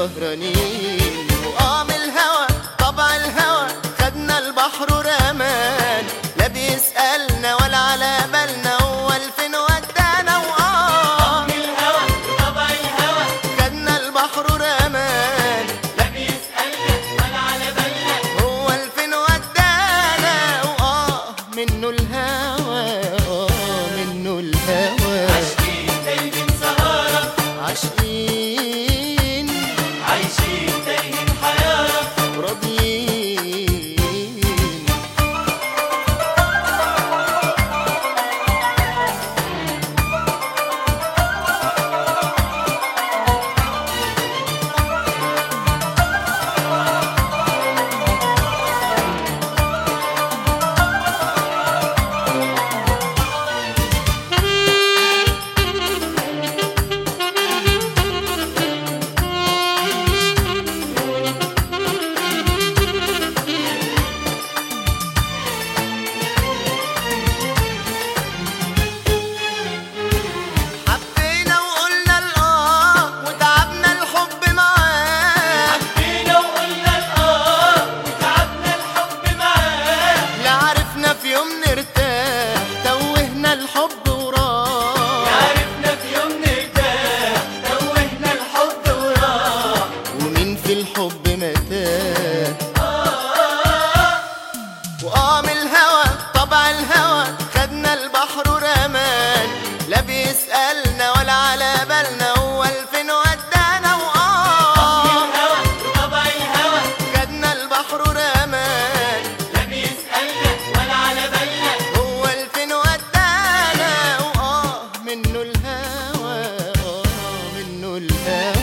سهرانين وقام الهوى طبع الهوى خدنا البحر رمان لا بيسألنا ولا على بالنا هو الفين ودانا وقام الهوى طبع الهوى خدنا البحر رمان لا بيسألنا ولا على بالنا هو الفين ودانا وآه منه الهوى آه منه الهوى عاشقين تايهين سهارة عاشقين عايشين تايهين حيارة راضيين حبينا وقلنا الآه وتعبنا الحب معاه حبينا وقلنا الآه وتعبنا الحب معاه لا عرفنا في يوم نرتاح توهنا الحب وراه عرفنا في يوم نرتاح توهنا الحب وراح ومين في الحب متاه وقام الهوى طبع الهوى خدنا البحر رمان لا بيسألنا ولا على بالنا هو الفين ودانا وقام الهوى طبع الهوى خدنا البحر رمان لا بيسألنا ولا على بالنا هو الفين ودانا وآه منه الهوى آه منه الهوى